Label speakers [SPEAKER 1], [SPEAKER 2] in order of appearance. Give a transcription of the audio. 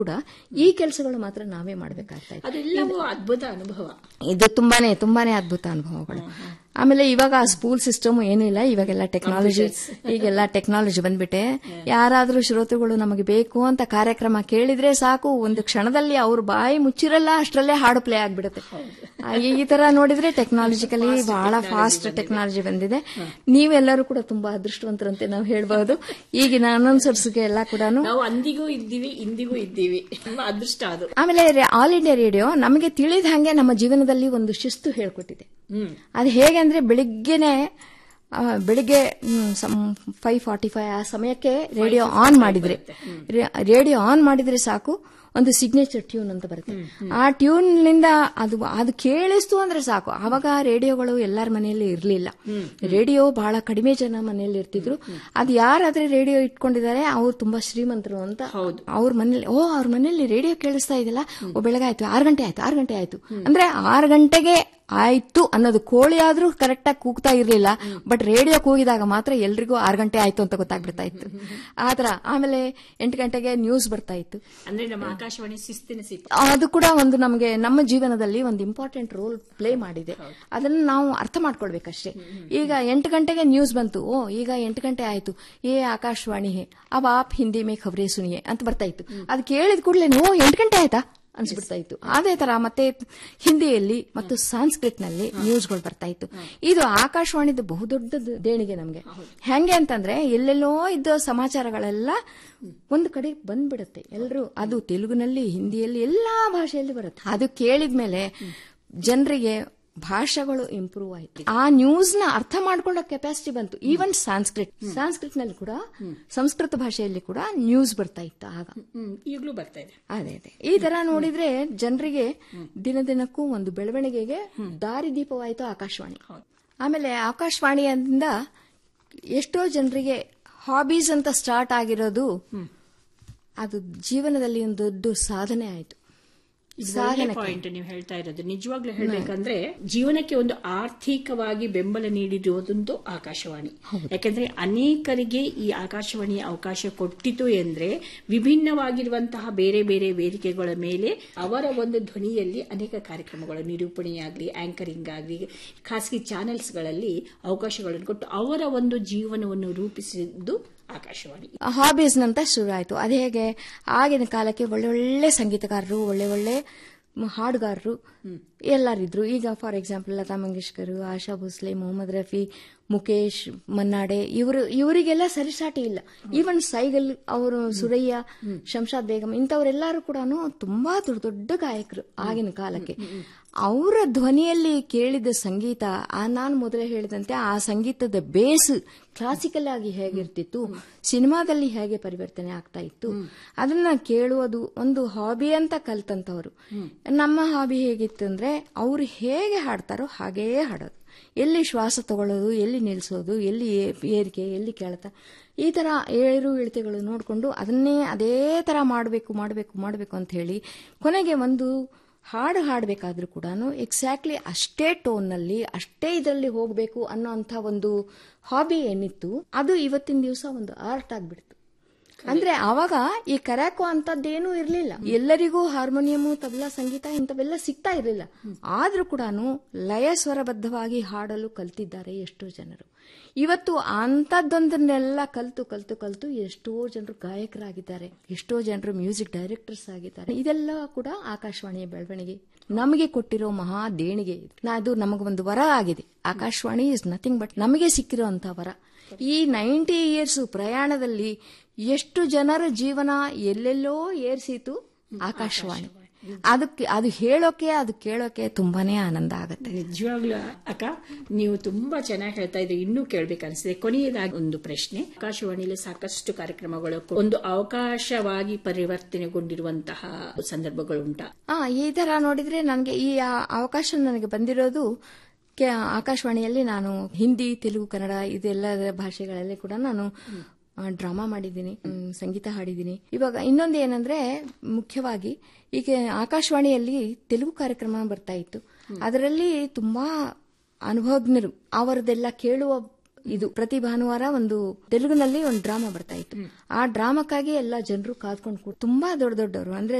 [SPEAKER 1] ಕೂಡ ಈ ಕೆಲಸಗಳು ಮಾತ್ರ ನಾವೇ ಮಾಡಬೇಕಾಗ್ತಾ ಇದೆ
[SPEAKER 2] ಅದೆಲ್ಲವೂ ಅದ್ಭುತ ಅನುಭವ
[SPEAKER 1] ಇದು ತುಂಬಾನೇ ತುಂಬಾನೇ ಅದ್ಭುತ ಅನುಭವಗಳು ಆಮೇಲೆ ಇವಾಗ ಸ್ಕೂಲ್ ಸಿಸ್ಟಮ್ ಏನೂ ಇಲ್ಲ ಇವಾಗೆಲ್ಲ ಟೆಕ್ನಾಲಜಿ ಈಗೆಲ್ಲ ಟೆಕ್ನಾಲಜಿ ಬಂದ್ಬಿಟ್ಟೆ ಯಾರಾದ್ರೂ ಶ್ರೋತೃಗಳು ನಮಗೆ ಬೇಕು ಅಂತ ಕಾರ್ಯಕ್ರಮ ಕೇಳಿದ್ರೆ ಸಾಕು ಒಂದು ಕ್ಷಣದಲ್ಲಿ ಅವ್ರ ಬಾಯಿ ಮುಚ್ಚಿರಲ್ಲ ಅಷ್ಟರಲ್ಲೇ ಹಾಡು ಪ್ಲೇ ಆಗ್ಬಿಡುತ್ತೆ ಆ, ಈ ತರ ನೋಡಿದ್ರೆ ಟೆಕ್ನಾಲಜಿಕಲಿ ಬಹಳ ಫಾಸ್ಟ್ ಟೆಕ್ನಾಲಜಿ ಬಂದಿದೆ ನೀವೆಲ್ಲರೂ ಕೂಡ ತುಂಬಾ ಅದೃಷ್ಟವಂತರಂತೆ ನಾವು ಹೇಳ್ಬಹುದು ಈಗಿನ ಅನೌನ್ಸರ್ಸ್ಗೆ ಎಲ್ಲ ಕೂಡ
[SPEAKER 2] ನಾವು ಅಂದಿಗೂ ಇದ್ದೀವಿ ಇಂದಿಗೂ ಇದ್ದೀವಿ ನಮ್ಮ ಅದೃಷ್ಟ ಅದು
[SPEAKER 1] ಆಮೇಲೆ ಆಲ್ ಇಂಡಿಯಾ ರೇಡಿಯೋ ನಮಗೆ ತಿಳಿದ ಹಾಗೆ ನಮ್ಮ ಜೀವನದಲ್ಲಿ ಒಂದು ಶಿಸ್ತು ಹೇಳ್ಕೊಟ್ಟಿದೆ
[SPEAKER 2] ಹ್ಮ್
[SPEAKER 1] ಅದು ಹೇಗೆ ಅಂದ್ರೆ ಬೆಳಿಗ್ಗೆನೆ ಆ, ಬೆಳಿಗ್ಗೆ ಫೈವ್ ಫಾರ್ಟಿ ಫೈವ್ ಆ ಸಮಯಕ್ಕೆ ರೇಡಿಯೋ ಆನ್ ಮಾಡಿದ್ರೆ ರೇಡಿಯೋ ಆನ್ ಮಾಡಿದ್ರೆ ಸಾಕು ಒಂದು ಸಿಗ್ನೇಚರ್ ಟ್ಯೂನ್ ಅಂತ ಬರುತ್ತೆ ಆ ಟ್ಯೂನ್ ನಿಂದ ಅದು ಅದು ಕೇಳಿಸ್ತು ಅಂದ್ರೆ ಸಾಕು ಆವಾಗ ರೇಡಿಯೋಗಳು ಎಲ್ಲರ ಮನೆಯಲ್ಲಿ ಇರಲಿಲ್ಲ ರೇಡಿಯೋ ಬಹಳ ಕಡಿಮೆ ಜನ ಮನೆಯಲ್ಲಿ ಇರ್ತಿದ್ರು ಅದು ಯಾರಾದ್ರೆ ರೇಡಿಯೋ ಇಟ್ಕೊಂಡಿದ್ದಾರೆ ಅವ್ರು ತುಂಬಾ ಶ್ರೀಮಂತರು ಅಂತ ಅವ್ರ ಮನೇಲಿ ಓ ಅವ್ರ ಮನೇಲಿ ರೇಡಿಯೋ ಕೇಳಿಸ್ತಾ ಇದೆಯಲ್ಲ ಓ ಬೆಳಗಾಯ್ತು ಆರು ಗಂಟೆ ಆಯ್ತು ಆರು ಗಂಟೆ ಆಯ್ತು ಅಂದ್ರೆ ಆರು ಗಂಟೆಗೆ ಆಯ್ತು ಅನ್ನೋದು ಕೋಳಿ ಆದ್ರೂ ಕರೆಕ್ಟ್ ಆಗಿ ಕೂಗ್ತಾ ಇರ್ಲಿಲ್ಲ ಬಟ್ ರೇಡಿಯೋ ಕೂಗಿದಾಗ ಮಾತ್ರ ಎಲ್ರಿಗೂ ಆರು ಗಂಟೆ ಆಯ್ತು ಅಂತ ಗೊತ್ತಾಗ್ಬಿಡ್ತಾ ಇತ್ತು ಆತರ ಆಮೇಲೆ ಎಂಟು ಗಂಟೆಗೆ ನ್ಯೂಸ್ ಬರ್ತಾ ಇತ್ತು
[SPEAKER 2] ಅಂದ್ರೆ ನಮ್ಮ ಆಕಾಶವಾಣಿ ಶಿಸ್ತಿನ ಸಿಕ್ಕ
[SPEAKER 1] ಅದು ಕೂಡ ಒಂದು ನಮಗೆ ನಮ್ಮ ಜೀವನದಲ್ಲಿ ಒಂದು ಇಂಪಾರ್ಟೆಂಟ್ ರೋಲ್ ಪ್ಲೇ ಮಾಡಿದೆ ಅದನ್ನ ನಾವು ಅರ್ಥ ಮಾಡ್ಕೊಳ್ಬೇಕಷ್ಟೇ ಈಗ ಎಂಟು ಗಂಟೆಗೆ ನ್ಯೂಸ್ ಬಂತು ಓ ಈಗ ಎಂಟು ಗಂಟೆ ಆಯ್ತು ಏ ಆಕಾಶವಾಣಿ ಹೇ ಅವ್ ಆಪ್ ಹಿಂದಿ ಮೇ ಖಬರೇ ಸುನಿಯೇ ಅಂತ ಬರ್ತಾ ಇತ್ತು ಅದು ಕೇಳಿದ ಕೂಡಲೇ ಓ ಎಂಟು ಗಂಟೆ ಆಯ್ತಾ ಅನ್ಸ್ಬಿಡ್ತಾ ಇತ್ತು ಅದೇ ತರ ಮತ್ತೆ ಹಿಂದಿಯಲ್ಲಿ ಮತ್ತು ಸಂಸ್ಕೃತ್ನಲ್ಲಿ ನ್ಯೂಸ್ಗಳು ಬರ್ತಾ ಇತ್ತು ಇದು ಆಕಾಶವಾಣಿದು ಬಹುದೊಡ್ಡ ದೇಣಿಗೆ ನಮಗೆ ಹೆಂಗೆ ಅಂತಂದ್ರೆ ಎಲ್ಲೆಲ್ಲೋ ಇದ್ದ ಸಮಾಚಾರಗಳೆಲ್ಲ ಒಂದು ಕಡೆ ಬಂದ್ಬಿಡುತ್ತೆ ಎಲ್ಲರೂ ಅದು ತೆಲುಗಿನಲ್ಲಿ ಹಿಂದಿಯಲ್ಲಿ ಎಲ್ಲಾ ಭಾಷೆಯಲ್ಲಿ ಬರುತ್ತೆ ಅದು ಕೇಳಿದ್ಮೇಲೆ ಜನರಿಗೆ ಭಾಷೆಗಳು ಇಂಪ್ರೂವ್ ಆಯ್ತು ಆ ನ್ಯೂಸ್ ನ ಅರ್ಥ ಮಾಡ್ಕೊಳ್ಳೋ ಕೆಪಾಸಿಟಿ ಬಂತು ಈವನ್ ಸಾಂಸ್ಕ್ರಿಟ್ ಸಾಂಸ್ಕ್ರಿಟ್ ನಲ್ಲಿ ಕೂಡ ಸಂಸ್ಕೃತ ಭಾಷೆಯಲ್ಲಿ ಕೂಡ ನ್ಯೂಸ್ ಬರ್ತಾ ಇತ್ತು ಆಗ
[SPEAKER 2] ಹ್ಮ್ ಈಗಲೂ ಬರ್ತಾ ಇದೆ
[SPEAKER 1] ಅದೇ ಅದೇ ಈ ತರ ನೋಡಿದ್ರೆ ಜನರಿಗೆ ದಿನ ದಿನಕ್ಕೂ ಒಂದು ಬೆಳವಣಿಗೆಗೆ ದಾರಿದೀಪವಾಯಿತು ಆಕಾಶವಾಣಿ ಆಮೇಲೆ ಆಕಾಶವಾಣಿಯಿಂದ ಎಷ್ಟೋ ಜನರಿಗೆ ಹಾಬೀಸ್ ಅಂತ ಸ್ಟಾರ್ಟ್ ಆಗಿರೋದು ಅದು ಜೀವನದಲ್ಲಿ ಒಂದು ದೊಡ್ಡ ಸಾಧನೆ ಆಯಿತು ಸಾಧನೆ
[SPEAKER 2] ಪಾಯಿಂಟ್ ನೀವು ಹೇಳ್ತಾ ಇರೋದು ನಿಜವಾಗ್ಲೂ ಹೇಳ್ಬೇಕಂದ್ರೆ ಜೀವನಕ್ಕೆ ಒಂದು ಆರ್ಥಿಕವಾಗಿ ಬೆಂಬಲ ನೀಡಿರುವುದೊಂದು ಆಕಾಶವಾಣಿ ಯಾಕಂದ್ರೆ ಅನೇಕರಿಗೆ ಈ ಆಕಾಶವಾಣಿಯ ಅವಕಾಶ ಕೊಟ್ಟಿತು ಎಂದ್ರೆ ವಿಭಿನ್ನವಾಗಿರುವಂತಹ ಬೇರೆ ಬೇರೆ ವೇದಿಕೆಗಳ ಮೇಲೆ ಅವರ ಒಂದು ಧ್ವನಿಯಲ್ಲಿ ಅನೇಕ ಕಾರ್ಯಕ್ರಮಗಳು ನಿರೂಪಣೆಯಾಗ್ಲಿ ಆಂಕರಿಂಗ್ ಆಗಲಿ ಖಾಸಗಿ ಚಾನೆಲ್ಸ್ಗಳಲ್ಲಿ ಅವಕಾಶಗಳನ್ನು ಕೊಟ್ಟು ಅವರ ಒಂದು ಜೀವನವನ್ನು ರೂಪಿಸಿದ್ದು ಆಕಾಶವಾಣಿ
[SPEAKER 1] ಹಾಬೀಸ್ ನಂತ ಶುರು ಆಯ್ತು ಅದೇ ಹೇಗೆ ಆಗಿನ ಕಾಲಕ್ಕೆ ಒಳ್ಳೆ ಒಳ್ಳೆ ಸಂಗೀತಗಾರರು ಒಳ್ಳೆ ಒಳ್ಳೆ ಮ್, ಹಾಡುಗಾರರು ಎಲ್ಲರಿದ್ರು ಈಗ ಫಾರ್ ಎಕ್ಸಾಂಪಲ್ ಲತಾ ಮಂಗೇಶ್ಕರ್ ಆಶಾ ಭೋಸ್ಲೆ ಮೊಹಮ್ಮದ್ ರಫಿ ಮುಖೇಶ್ ಮನ್ನಾಡೆ ಇವರು ಇವರಿಗೆಲ್ಲ ಸರಿಸಾಟಿ ಇಲ್ಲ ಈವನ್ ಸೈಗಲ್ ಅವರು ಸುರಯ್ಯ ಶಂಶಾದ್ ಬೇಗಂ ಇಂಥವರೆಲ್ಲರೂ ಕೂಡ ತುಂಬಾ ದೊಡ್ಡ ದೊಡ್ಡ ಗಾಯಕರು ಆಗಿನ ಕಾಲಕ್ಕೆ ಅವರ ಧ್ವನಿಯಲ್ಲಿ ಕೇಳಿದ ಸಂಗೀತ ಆ ನಾನು ಮೊದಲೇ ಹೇಳಿದಂತೆ ಆ ಸಂಗೀತದ ಬೇಸ್ ಕ್ಲಾಸಿಕಲ್ ಆಗಿ ಹೇಗಿರ್ತಿತ್ತು ಸಿನಿಮಾದಲ್ಲಿ ಹೇಗೆ ಪರಿವರ್ತನೆ ಆಗ್ತಾ ಇತ್ತು ಅದನ್ನ ಕೇಳುವುದು ಒಂದು ಹಾಬಿ ಅಂತ ಕಲ್ತಂತವ್ರು ನಮ್ಮ ಹಾಬಿ ಹೇಗಿತ್ತು ಅಂದ್ರೆ ಅವ್ರು ಹೇಗೆ ಹಾಡ್ತಾರೋ ಹಾಗೇ ಹಾಡೋದು ಎಲ್ಲಿ ಶ್ವಾಸ ತಗೊಳ್ಳೋದು ಎಲ್ಲಿ ನಿಲ್ಲಿಸೋದು ಎಲ್ಲಿ ಏ- ಏರಿಕೆ ಎಲ್ಲಿ ಕೆಳತ ಈ ತರ ಏರು ಇಳಿತೆಗಳು ನೋಡಿಕೊಂಡು ಅದನ್ನೇ ಅದೇ ತರ ಮಾಡಬೇಕು ಮಾಡಬೇಕು ಮಾಡಬೇಕು ಅಂತ ಹೇಳಿ ಕೊನೆಗೆ ಒಂದು ಹಾಡು ಹಾಡಬೇಕಾದ್ರೂ ಕೂಡ ಎಕ್ಸಾಕ್ಟ್ಲಿ ಅಷ್ಟೇ ಟೋನ್ನಲ್ಲಿ ಅಷ್ಟೇ ಇದರಲ್ಲಿ ಹೋಗಬೇಕು ಅನ್ನೋ ಅಂಥ ಒಂದು ಹಾಬಿ ಏನಿತ್ತು ಅದು ಇವತ್ತಿನ ದಿವಸ ಒಂದು ಆರ್ಟ್ ಆಗ್ಬಿಡ್ತು ಅಂದ್ರೆ ಅವಾಗ ಈ ಕರಾಕೋ ಅಂತದ್ದೇನೂ ಇರಲಿಲ್ಲ ಎಲ್ಲರಿಗೂ ಹಾರ್ಮೋನಿಯಮು ತಬಲಾ ಸಂಗೀತ ಇಂಥವೆಲ್ಲ ಸಿಗ್ತಾ ಇರಲಿಲ್ಲ ಆದ್ರೂ ಕೂಡ ಲಯ ಸ್ವರಬದ್ಧವಾಗಿ ಹಾಡಲು ಕಲ್ತಿದ್ದಾರೆ ಎಷ್ಟೋ ಜನರು ಇವತ್ತು ಅಂಥದ್ದೊಂದನ್ನೆಲ್ಲ ಕಲ್ತು ಕಲ್ತು ಕಲ್ತು ಎಷ್ಟೋ ಜನರು ಗಾಯಕರಾಗಿದ್ದಾರೆ ಎಷ್ಟೋ ಜನರು ಮ್ಯೂಸಿಕ್ ಡೈರೆಕ್ಟರ್ಸ್ ಆಗಿದ್ದಾರೆ ಇದೆಲ್ಲ ಕೂಡ ಆಕಾಶವಾಣಿಯ ಬೆಳವಣಿಗೆ ನಮಗೆ ಕೊಟ್ಟಿರೋ ಮಹಾ ದೇಣಿಗೆ ಇದು ನಾ- ಅದು ನಮಗೊಂದು ವರ ಆಗಿದೆ ಆಕಾಶವಾಣಿ ಇಸ್ ನಥಿಂಗ್ ಬಟ್ ನಮಗೆ ಸಿಕ್ಕಿರುವಂತ ವರ ಈ ನೈಂಟಿ ಇಯರ್ಸ್ ಪ್ರಯಾಣದಲ್ಲಿ ಎಷ್ಟು ಜನರ ಜೀವನ ಎಲ್ಲೆಲ್ಲೋ ಏರ್ಸಿತು ಆಕಾಶವಾಣಿ ಅದಕ್ಕೆ ಅದು ಹೇಳೋಕೆ ಅದು ಕೇಳೋಕೆ ತುಂಬಾನೇ ಆನಂದ ಆಗುತ್ತೆ
[SPEAKER 2] ನಿಜವಾಗ್ಲೂ ಅಕ್ಕ ನೀವು ತುಂಬಾ ಚೆನ್ನಾಗಿ ಹೇಳ್ತಾ ಇದ್ರೆ ಇನ್ನೂ ಕೇಳ್ಬೇಕನ್ಸಿದೆ ಕೊನೆಯದಾಗಿ ಒಂದು ಪ್ರಶ್ನೆ ಆಕಾಶವಾಣಿಯಲ್ಲಿ ಸಾಕಷ್ಟು ಕಾರ್ಯಕ್ರಮಗಳು ಒಂದು ಅವಕಾಶವಾಗಿ ಪರಿವರ್ತನೆಗೊಂಡಿರುವಂತಹ ಸಂದರ್ಭಗಳು ಉಂಟಾ
[SPEAKER 1] ಆ ಈ ತರ ನೋಡಿದ್ರೆ ನನಗೆ ಈ ಆ- ಅವಕಾಶ ನನಗೆ ಬಂದಿರೋದು ಕೆ- ಆಕಾಶವಾಣಿಯಲ್ಲಿ ನಾನು ಹಿಂದಿ ತೆಲುಗು ಕನ್ನಡ ಇದೆಲ್ಲ ಭಾಷೆಗಳಲ್ಲಿ ಕೂಡ ನಾನು ಡ್ರಾಮಾ ಮಾಡಿದ್ದೀನಿ ಮ್, ಸಂಗೀತ ಹಾಡಿದ್ದೀನಿ ಇವಾಗ ಇನ್ನೊಂದು ಏನಂದ್ರೆ ಮುಖ್ಯವಾಗಿ ಈಗ ಆಕಾಶವಾಣಿಯಲ್ಲಿ ತೆಲುಗು ಕಾರ್ಯಕ್ರಮ ಬರ್ತಾ ಇತ್ತು ಅದರಲ್ಲಿ ತುಂಬಾ ಅನುಭವಜ್ಞರು ಅವರದೆಲ್ಲ ಕೇಳುವ ಇದು ಪ್ರತಿ ಭಾನುವಾರ ಒಂದು ತೆಲುಗಿನಲ್ಲಿ ಒಂದು ಡ್ರಾಮಾ ಬರ್ತಾ ಇತ್ತು ಆ ಡ್ರಾಮಕ್ಕಾಗಿ ಎಲ್ಲ ಜನರು ಕಾದ್ಕೊಂಡು ಕೂತ್- ತುಂಬಾ ದೊಡ್ಡ ದೊಡ್ಡವರು ಅಂದ್ರೆ